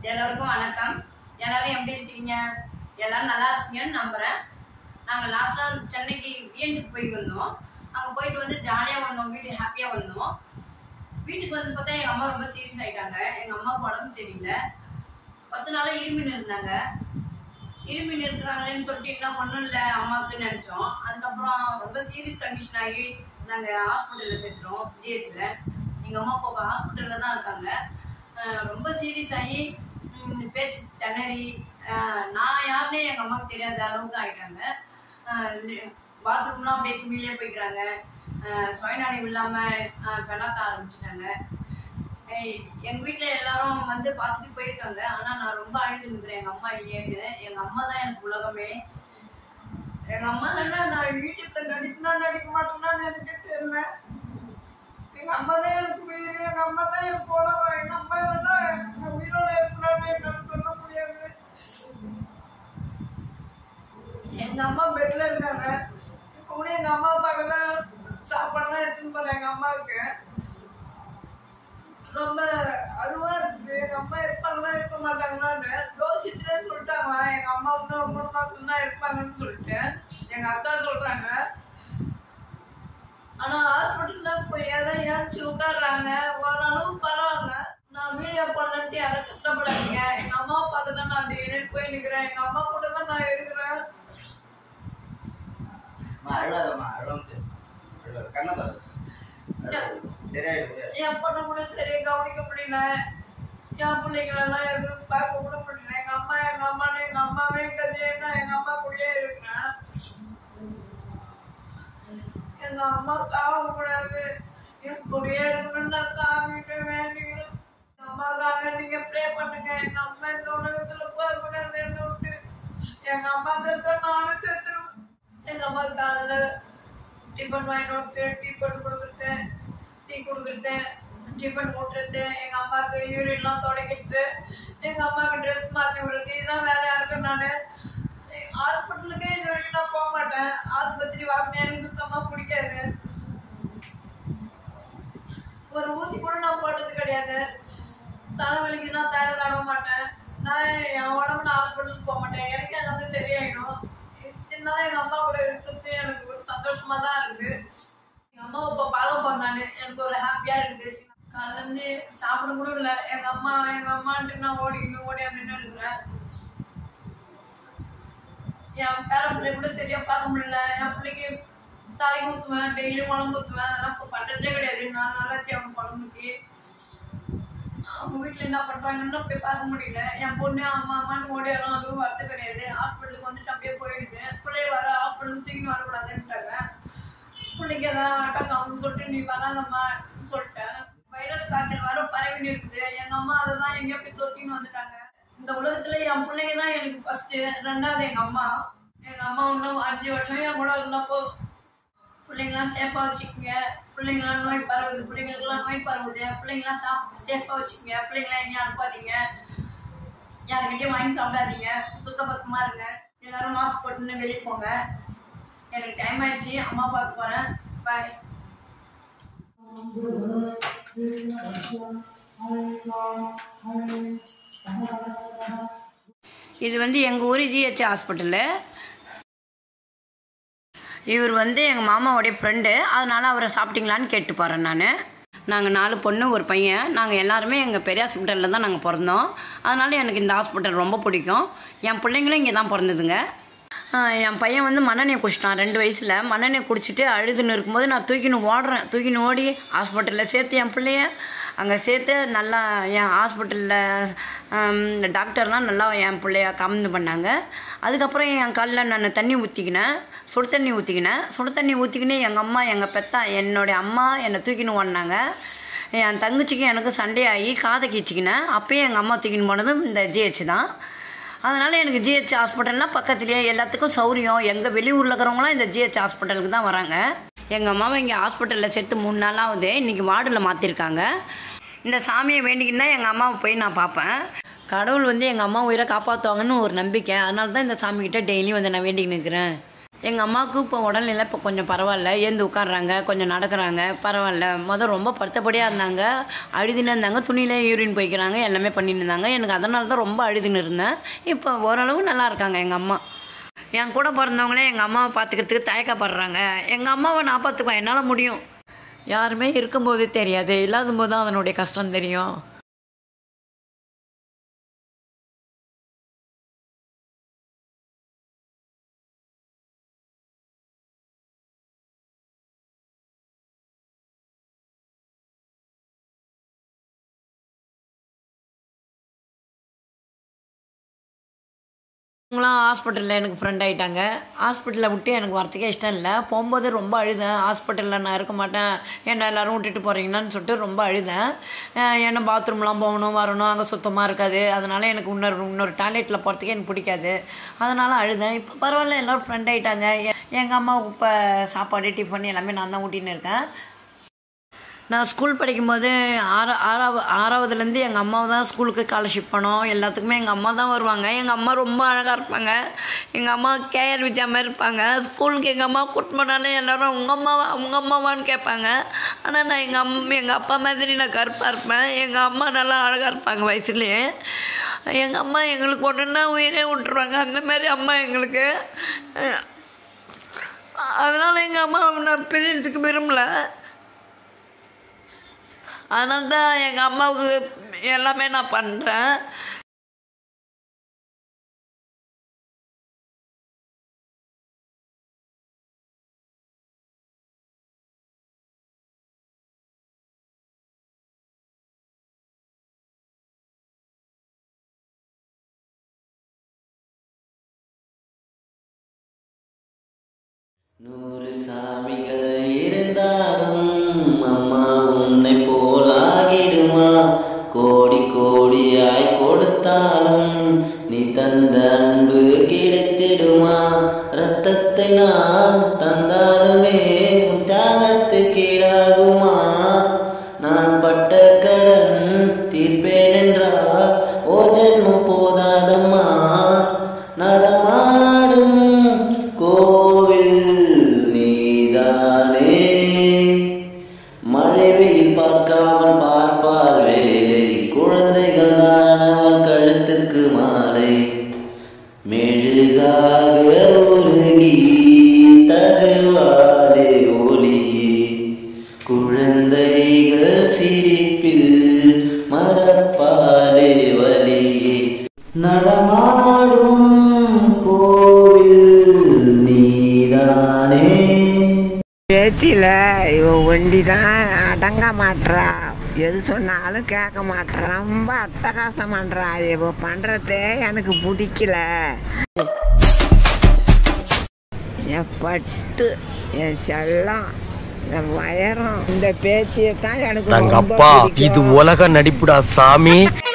எல்லாருக்கும் வணக்கம் எல்லாரும் எப்படி இருக்கீங்க எல்லாரும் நல்லா இருக்கீங்கன்னு நம்புறேன் நாங்கள் லாஸ்ட்டாக சென்னைக்கு வியண்டுக்கு போய் வந்தோம் அங்கே போயிட்டு வந்து ஜாலியாக வந்தோம் வீட்டுக்கு ஹாப்பியாக வந்தோம் வீட்டுக்கு வந்து பார்த்தா எங்கள் அம்மா ரொம்ப சீரியஸ் ஆயிட்டாங்க எங்கள் அம்மாவுக்கு உடம்பு சரியில்லை பத்து நாளாக இருமின்னு இருந்தாங்க இருமின்னு இருக்கிறாங்களேன்னு சொல்லிட்டு என்ன ஒன்றும் இல்லை அம்மாவுக்குன்னு நினச்சோம் அதுக்கப்புறம் ரொம்ப சீரியஸ் கண்டிஷன் ஆகி நாங்கள் ஹாஸ்பிட்டலில் சேர்த்துறோம் ஜிஹெச்சில் எங்கள் அம்மா அப்பா ஹாஸ்பிட்டலில் தான் இருக்காங்க அஹ் ரொம்ப சீரியஸ் ஆகி ம், பேச்சு திணறி அஹ் நான் யாருன்னே எங்கள் அம்மாவுக்கு தெரியாத அளவுக்கு ஆயிட்டாங்க பாத்ரூம்லாம் அப்படியே துணியிலே போய்க்கிறாங்க அஹ் சுயநினைவு இல்லாமல் பெணாத்த ஆரம்பிச்சிட்டாங்க எங்கள் வீட்டில் எல்லாரும் வந்து பார்த்துட்டு போயிருக்காங்க ஆனால் நான் ரொம்ப அழுது நிற்கிறேன் எங்கள் அம்மா இல்லையேன்னு எங்கள் அம்மா தான் எனக்கு உலகமே எங்கள் அம்மா இல்லைன்னா நான் வீட்டுக்கு நடிக்கனா நடிக்க மாட்டேன்னா எனக்கு தெரியல எங்க அம்மா தான் எனக்கு உயிர் எங்க அம்மா தான் எனக்கு உலகம் எங்க அம்மா இல்லைன்னா நான் உயிரோட இருக்கலாம்னு என்னால சொல்ல முடியாது எங்க அம்மா பெட்ல இருக்காங்க இப்ப கூட எங்க அம்மா அப்பாவுக்கு தான் சாப்பாடுலாம் எடுத்துன்னு போறேன் எங்க அம்மாவுக்கு ரொம்ப அழுவா இருக்கு எங்க அம்மா இருப்பாங்களா இருக்க மாட்டாங்களான்னு யோசிச்சுட்டேன்னு சொல்லிட்டாங்க எங்க அம்மா இன்னும் மூணு மாசம் தான் இருப்பாங்கன்னு சொல்லிட்டு எங்க அக்கா சொல்றாங்க ஆனா ஹாஸ்பிட்டல்ல போய் ஏதாவது ஏன்ச்சு உட்காடுறாங்க ஓரளவு பரவாயில்ல நான் வீடியோ பண்ணட்டு யாரும் கஷ்டப்படாதீங்க எங்க அம்மா அப்பாவுக்கு தான் நான் டெய்லி போய் நிக்கிறேன் எங்க அம்மா கூட தான் நான் இருக்கிறேன் அம்மா, அழுவாதம்மா அழுவாம பேசுமா அழுவாத கண்ணை தர சரியாயிடும் என் பொண்ணை கூட சரியா கவனிக்க முடியல என் பிள்ளைங்களெல்லாம் எதுவும் பார்க்க கூட முடியல எங்க அம்மா எங்க அம்மான்னு எங்க அம்மாவே கதையா எங்க அம்மா கூடயே இருக்கிறேன் எங்க அம்மா சாக கூடாது என் கூடயே இருக்கணும்னு நான் சாமிட்டு வேண்டிக்கிறேன் எங்க அம்மாக்காக நீங்க ப்ரே பண்ணுங்க எங்க அம்மா இந்த உலகத்துல போக கூடாதுன்னு விட்டு எங்க அம்மா செத்தா நானும் செத்துருவேன் எங்க அம்மா காலைல டிஃபன் வாங்கிட்டு வந்து டீ போட்டு கொடுக்குறது டீ கொடுக்குறது டிஃபன் ஊட்டுறது எங்க அம்மாவுக்கு யூரின்லாம் துடைக்கிறது எங்க அம்மாவுக்கு ட்ரெஸ் மாற்றி விடுறது இதுதான் வேலையா இருக்கு நான் ஹாஸ்பிட்டலுக்கே இது வரைக்கும் நான் போக மாட்டேன் ஆஸ்பத்திரி வாசனை எனக்கு சுத்தமா பிடிக்காது ஒரு ஊசி கூட நான் போட்டது கிடையாது தலைவலிக்கு நான் தலை தடவ மாட்டேன் நான் என் உடம்பு நான் ஹாஸ்பிட்டலுக்கு போக மாட்டேன் எனக்கு எல்லாமே சரியாயிடும் இதனால எங்க அம்மா கூட இருக்கிறது எனக்கு ஒரு சந்தோஷமா தான் இருக்குது எங்க அம்மா அப்பா பார்க்க போனானு எனக்கு ஒரு ஹாப்பியா இருக்குது காலைல இருந்து சாப்பிட கூட இல்லை எங்க அம்மா எங்க அம்மான்ட்டு நான் ஓடிக்கணும் ஓடி வந்து இருக்கிறேன் என் பேர பிள்ளை கூட சரியா பார்க்க முடியல என் பிள்ளைக்கு தலைக்கு ஊற்றுவேன் டெய்லி குழம்பு ஊற்றுவேன் அதெல்லாம் இப்போ பண்ணுறதே கிடையாது நான் நல்லாச்சு அவன் குழம்பு ஊற்றி அவங்க வீட்டில் என்ன பண்ணுறாங்கன்னு போய் பார்க்க முடியல என் பொண்ணு அம்மா அம்மான்னு ஓடியாலும் அதுவும் வரது கிடையாது ஹாஸ்பிட்டலுக்கு வந்துட்டு அப்படியே போயிடுது பிள்ளைய வர ஹாஸ்பிட்டலுக்கு தூக்கின்னு வரக்கூடாதுன்ட்டாங்க பிள்ளைக்கு ஏதாவது அட்டாக் ஆகும்னு சொல்லிட்டு நீ வராதம்மான்னு சொல்லிட்டேன் வைரஸ் காய்ச்சல் வர பரவின்னு இருக்குது எங்க அம்மா அதை தான் எங்கேயோ போய் தொத்தின்னு வந்துட்டாங்க இந்த உலகத்துல என் பிள்ளைங்க தான் எனக்கு ஃபர்ஸ்ட் ரெண்டாவது எங்க அம்மா எங்க அம்மா இன்னும் அஞ்சு வருஷம் என் கூட இருந்தப்போ பிள்ளைங்களாம் சேஃபாக வச்சுக்கோங்க பிள்ளைங்களாம் நோய் பரவுது பிள்ளைங்களுக்குலாம் நோய் பரவுது பிள்ளைங்களாம் சாப் சேஃபாக வச்சுக்கோங்க பிள்ளைங்களாம் எங்கேயும் அனுப்பாதீங்க யாருக்கிட்டையும் வாங்கி சாப்பிடாதீங்க சுத்தபத்தமாக இருங்க எல்லாரும் மாஸ்க் போட்டுன்னு வெளியே போங்க எனக்கு டைம் ஆயிடுச்சு அம்மா பார்க்க போகிறேன் பாய் இது வந்து எங்கள் ஊர் ஜிஹெச் ஹாஸ்பிட்டலு இவர் வந்து எங்கள் மாமாவுடைய ஃப்ரெண்டு அதனால் அவரை சாப்பிட்டீங்களான்னு கேட்டு போகிறேன் நான் நாங்கள் நாலு பொண்ணு ஒரு பையன் நாங்கள் எல்லாருமே எங்கள் பெரிய ஹாஸ்பிட்டலில் தான் நாங்கள் பிறந்தோம் அதனால் எனக்கு இந்த ஹாஸ்பிட்டல் ரொம்ப பிடிக்கும் என் பிள்ளைங்களும் இங்கே தான் பிறந்ததுங்க ஆஹ் என் பையன் வந்து மண்ணெண்ணெய் குடிச்சிட்டான் ரெண்டு வயசில் மண்ணெண்ணெய் குடிச்சிட்டு அழுதுன்னு இருக்கும்போது நான் தூக்கின்னு ஓடுறேன் தூக்கின்னு ஓடி ஹாஸ்பிட்டலில் சேர்த்து என் பிள்ளைய அங்கே சேர்த்து நல்லா என் ஹாஸ்பிட்டலில் டாக்டர்லாம் நல்லா என் பிள்ளைய கமந்து பண்ணாங்க அதுக்கப்புறம் என் காலில் நான் தண்ணி ஊற்றிக்கினேன் சுடு தண்ணி ஊற்றிக்கினேன் சுடு தண்ணி ஊற்றிக்கினே எங்கள் அம்மா எங்கள் பெத்தா என்னுடைய அம்மா என்னை தூக்கின்னு ஓடினாங்க என் தங்கச்சிக்கு எனக்கு சண்டையாகி காதை கீச்சிக்கினேன் அப்பயே எங்கள் அம்மா தூக்கின்னு போனதும் இந்த ஜிஹெச் தான் அதனால் எனக்கு ஜிஹெச் ஹாஸ்பிட்டல்னால் பக்கத்துலேயே எல்லாத்துக்கும் சௌரியம் எங்கள் வெளியூரில் இருக்கிறவங்களாம் இந்த ஜிஹெச் ஹாஸ்பிட்டலுக்கு தான் வராங்க எங்கள் அம்மாவை இங்கே ஹாஸ்பிட்டலில் சேர்த்து மூணு நாள் ஆகுது இன்றைக்கி வார்டில் மாற்றிருக்காங்க இந்த சாமியை வேண்டிக்கின்னு தான் எங்கள் அம்மாவை போய் நான் பார்ப்பேன் கடவுள் வந்து எங்கள் அம்மா உயிரை காப்பாற்றுவாங்கன்னு ஒரு நம்பிக்கை அதனால தான் இந்த சாமிக்கிட்ட டெய்லியும் வந்து நான் வேண்டிக்கின்னு இருக்கிறேன் எங்கள் அம்மாவுக்கு இப்போ உடல்நிலை இப்போ கொஞ்சம் பரவாயில்ல ஏந்து உட்காடுறாங்க கொஞ்சம் நடக்கிறாங்க பரவாயில்ல முதல் ரொம்ப படுத்தபடியாக இருந்தாங்க அழுதுன்னு இருந்தாங்க துணியில யூரின் போய்க்கிறாங்க எல்லாமே பண்ணின்னு இருந்தாங்க எனக்கு அதனால தான் ரொம்ப அழுதுன்னு இருந்தேன் இப்போ ஓரளவு நல்லா இருக்காங்க எங்கள் அம்மா என் கூட பிறந்தவங்களே எங்கள் அம்மாவை பார்த்துக்கிறதுக்கு தயக்கப்படுறாங்க எங்கள் அம்மாவை நான் பார்த்துக்குவேன் என்னால் முடியும் யாருமே இருக்கும்போது தெரியாது இல்லாத போது தான் அதனுடைய கஷ்டம் தெரியும் அவங்களாம் ஹாஸ்பிட்டலில் எனக்கு ஃப்ரெண்ட் ஆகிட்டாங்க ஹாஸ்பிட்டலில் விட்டு எனக்கு வரத்துக்கே இஷ்டம் இல்லை போகும்போது ரொம்ப அழுதேன் ஹாஸ்பிட்டலில் நான் இருக்க மாட்டேன் என்ன எல்லோரும் விட்டுட்டு போகிறீங்கன்னு சொல்லிட்டு ரொம்ப அழுதேன் அஹ் என்ன பாத்ரூம்லாம் போகணும் வரணும் அங்கே சுத்தமாக இருக்காது அதனால் எனக்கு இன்னொரு இன்னொரு டாய்லெட்டில் போகிறதுக்கே எனக்கு பிடிக்காது அதனால் அழுதேன் இப்போ பரவாயில்ல எல்லோரும் ஃப்ரெண்ட் ஆகிட்டாங்க எங்கள் அம்மாவுக்கு இப்போ சாப்பாடு டிஃபன் எல்லாமே நான் தான் ஊட்டின்னு இருக்கேன் நான் ஸ்கூல் படிக்கும்போது ஆறா ஆறாவது ஆறாவதுலேருந்து எங்கள் அம்மாவை தான் ஸ்கூலுக்கு ஸ்காலர்ஷிப் பண்ணோம் எல்லாத்துக்குமே எங்கள் அம்மா தான் வருவாங்க எங்கள் அம்மா ரொம்ப அழகாக இருப்பாங்க எங்கள் அம்மா கேஆர் விஜயா மாதிரி இருப்பாங்க ஸ்கூலுக்கு எங்கள் அம்மா கூட்டு போனாலே எல்லோரும் உங்கள் அம்மாவா உங்கள் அம்மாவான்னு கேட்பாங்க ஆனால் நான் எங்கள் அம்மா எங்கள் அப்பா மாதிரி நான் கருப்பாக இருப்பேன் எங்கள் அம்மா நல்லா அழகாக இருப்பாங்க வயசுலேயே எங்கள் அம்மா எங்களுக்கு ஒன்றுன்னா உயிரே விட்டுருவாங்க அந்த மாதிரி அம்மா எங்களுக்கு அதனால் எங்கள் அம்மாவை நான் பிரியறதுக்கு விரும்பல அதனால தான் எங்கள் அம்மாவுக்கு எல்லாமே நான் பண்ணுறேன் நூறு சாமிகள் இருந்தாலும் அம்மா உன்னை போலாகிடுமா கோடி கோடியாய் கொடுத்தாலும் நீ தந்த அன்பு கிடைத்திடுமா ரத்தத்தை நான் தந்தாலுமே உன் தியாகத்துக்கீடாகுமா நான் பட்ட கடன் தீர்ப்பேன் என்றால் ஓ ஜென்மம் போதாதம்மா நடமாடும் கோவில் நீதானே மழை வெயில் பார்க்காமல் பார்ப்பார் வேலை குழந்தைகள் தான் அவள் கழுத்துக்கு மாலை மெழுகாக உருகி தருவாரே ஒளியே குழந்தைகள் சிரிப்பில் மறப்பாலே வலியே நடமாடும் கோவில் நீதானே பேத்தியில் இவன் ஒண்டி தான் அடங்க மாட்றா எது சொன்னாலும் கேட்க மாட்றா ரொம்ப அட்டகாசம் பண்ணுறா இவ பண்ணுறது எனக்கு பிடிக்கல என் பட்டு என் செல்லம் இந்த வயரம் இந்த பேத்தியை தான் எனக்கு ரொம்ப தங்கப்பா பிடிக்கும். இது உலக நடிப்புடா சாமி